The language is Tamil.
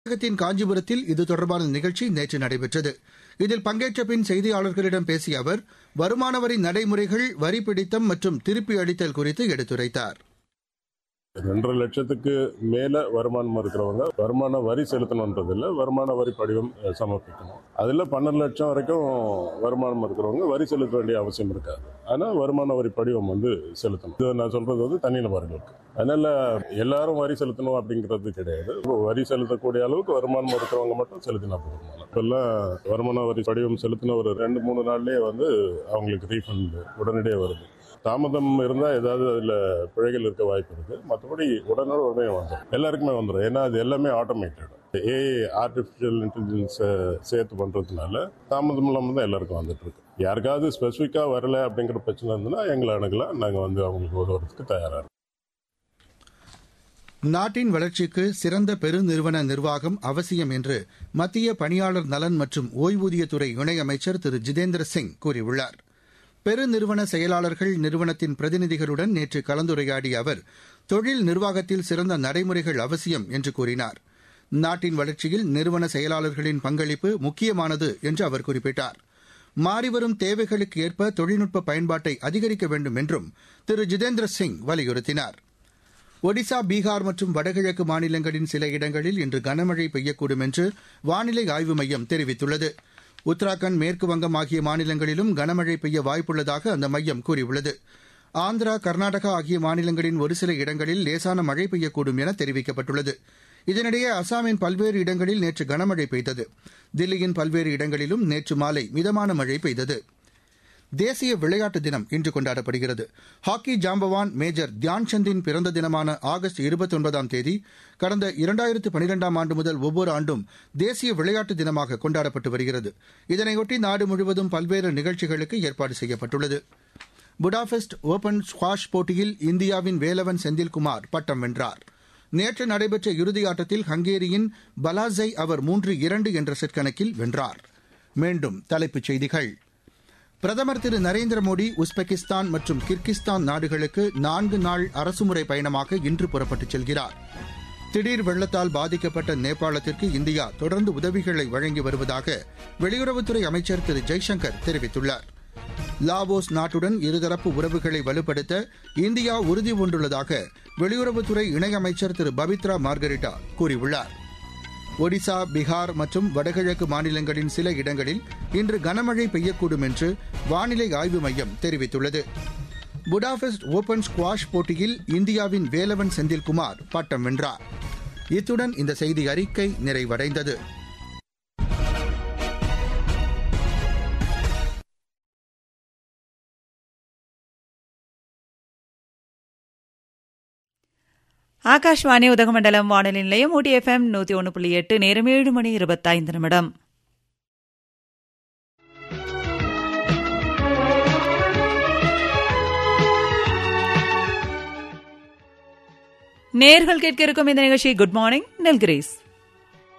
தமிழகத்தின் காஞ்சிபுரத்தில் இது தொடர்பான நிகழ்ச்சி நேற்று நடைபெற்றது இதில் பங்கேற்ற பின் செய்தியாளர்களிடம் பேசிய அவர் வருமான வரி நடைமுறைகள் வரி பிடித்தம் மற்றும் திருப்பி அளித்தல் குறித்து எடுத்துரைத்தார் ரெண்டரை லட்சத்துக்கு மேல வருமானம் இருக்கிறவங்க வருமான வரி செலுத்தணுன்றதில்ல வருமான வரி படிவம் அஹ், சமர்ப்பிக்கணும் அதில் பன்னெண்டு லட்சம் வரைக்கும் வருமானம் இருக்கிறவங்க வரி செலுத்த வேண்டிய அவசியம் இருக்காது ஆனால் வருமான வரி படிவம் வந்து செலுத்தணும் இது நான் சொல்றது வந்து தனிநபர்களுக்கு அதனால எல்லாரும் வரி செலுத்தணும் அப்படிங்கிறது கிடையாது இப்போ வரி செலுத்தக்கூடிய அளவுக்கு வருமானம் இருக்கிறவங்க மட்டும் செலுத்தினா போதும் இப்பெல்லாம் வருமான வரி படிவம் செலுத்தின ஒரு ரெண்டு மூணு நாள்லயே வந்து அவங்களுக்கு ரீஃபண்ட் உடனடியாக வருது தாமதம் இருந்தால் ஏதாவது அதில் பிழைகள் இருக்க வாய்ப்பு இருக்கு மற்றபடி உடனே உடனே வந்துடும் எல்லாருக்குமே வந்துடும் ஏன்னா அது எல்லாமே ஆட்டோமேட்டட் ஏஐ ஆர்டிஃபிஷியல் இன்டெலிஜென்ஸை சேர்த்து பண்ணுறதுனால தாமதம் இல்லாமல் தான் எல்லாருக்கும் வந்துட்டு இருக்கு யாருக்காவது ஸ்பெசிஃபிக்காக வரல அப்படிங்கிற பிரச்சனை இருந்ததுன்னா எங்களை அணுகலாம் நாங்கள் வந்து அவங்களுக்கு உதவுறதுக்கு தயாராக இருக்கோம் நாட்டின் வளர்ச்சிக்கு சிறந்த பெருநிறுவன நிர்வாகம் அவசியம் என்று மத்திய பணியாளர் நலன் மற்றும் ஓய்வூதியத்துறை இணையமைச்சர் திரு ஜிதேந்திர சிங் கூறியுள்ளார் பெருநிறுவன செயலாளர்கள் நிறுவனத்தின் பிரதிநிதிகளுடன் நேற்று கலந்துரையாடிய அவர் தொழில் நிர்வாகத்தில் சிறந்த நடைமுறைகள் அவசியம் என்று கூறினார் நாட்டின் வளர்ச்சியில் நிறுவன செயலாளர்களின் பங்களிப்பு முக்கியமானது என்று அவர் குறிப்பிட்டார் மாறிவரும் தேவைகளுக்கு ஏற்ப தொழில்நுட்ப பயன்பாட்டை அதிகரிக்க வேண்டும் என்றும் திரு ஜிதேந்திர சிங் வலியுறுத்தினார் ஒடிசா பீகார் மற்றும் வடகிழக்கு மாநிலங்களின் சில இடங்களில் இன்று கனமழை பெய்யக்கூடும் என்று வானிலை ஆய்வு மையம் தெரிவித்துள்ளது உத்தராகண்ட் மேற்கு வங்கம் ஆகிய மாநிலங்களிலும் கனமழை பெய்ய வாய்ப்புள்ளதாக அந்த மையம் கூறியுள்ளது ஆந்திரா கர்நாடகா ஆகிய மாநிலங்களின் ஒரு சில இடங்களில் லேசான மழை பெய்யக்கூடும் என தெரிவிக்கப்பட்டுள்ளது இதனிடையே அசாமின் பல்வேறு இடங்களில் நேற்று கனமழை பெய்தது தில்லியின் பல்வேறு இடங்களிலும் நேற்று மாலை மிதமான மழை பெய்தது தேசிய விளையாட்டு தினம் இன்று கொண்டாடப்படுகிறது ஹாக்கி ஜாம்பவான் மேஜர் தியான்சந்தின் பிறந்த தினமான ஆகஸ்ட் இருபத்தொன்பதாம் தேதி கடந்த இரண்டாயிரத்து பனிரெண்டாம் ஆண்டு முதல் ஒவ்வொரு ஆண்டும் தேசிய விளையாட்டு தினமாக கொண்டாடப்பட்டு வருகிறது இதனையொட்டி நாடு முழுவதும் பல்வேறு நிகழ்ச்சிகளுக்கு ஏற்பாடு செய்யப்பட்டுள்ளது புடாபெஸ்ட் ஓபன் ஸ்குவாஷ் போட்டியில் இந்தியாவின் வேலவன் செந்தில்குமார் பட்டம் வென்றார் நேற்று நடைபெற்ற இறுதியாட்டத்தில் ஹங்கேரியின் பலாசை அவர் மூன்று இரண்டு என்ற செட் கணக்கில் வென்றார் மீண்டும் தலைப்புச் செய்திகள் பிரதமர் திரு நரேந்திர மோடி உஸ்பெகிஸ்தான் மற்றும் கிர்கிஸ்தான் நாடுகளுக்கு நான்கு நாள் அரசுமுறை பயணமாக இன்று புறப்பட்டுச் செல்கிறார் திடீர் வெள்ளத்தால் பாதிக்கப்பட்ட நேபாளத்திற்கு இந்தியா தொடர்ந்து உதவிகளை வழங்கி வருவதாக வெளியுறவுத்துறை அமைச்சர் திரு ஜெய்சங்கர் தெரிவித்துள்ளார் லாவோஸ் நாட்டுடன் இருதரப்பு உறவுகளை வலுப்படுத்த இந்தியா உறுதி பூண்டுள்ளதாக வெளியுறவுத்துறை இணையமைச்சர் திரு பபித்ரா மார்கரிட்டா கூறியுள்ளார் ஒடிசா பீகார் மற்றும் வடகிழக்கு மாநிலங்களின் சில இடங்களில் இன்று கனமழை பெய்யக்கூடும் என்று வானிலை ஆய்வு மையம் தெரிவித்துள்ளது புடாபெஸ்ட் ஓபன் ஸ்குவாஷ் போட்டியில் இந்தியாவின் வேலவன் செந்தில்குமார் பட்டம் வென்றார் இத்துடன் இந்த செய்தி அறிக்கை நிறைவடைந்தது ஆகாஷ்வாணி உதகமண்டலம் வானொலி நிலையம் ஊட்டி எஃப்எம் நூற்றி ஒன்று புள்ளி எட்டு நேரம் ஏழு மணி இருபத்தைந்து நிமிடம் நேர்கள் கேட்க இருக்கும் இந்த நிகழ்ச்சி குட் மார்னிங் நெல்கிரீஸ்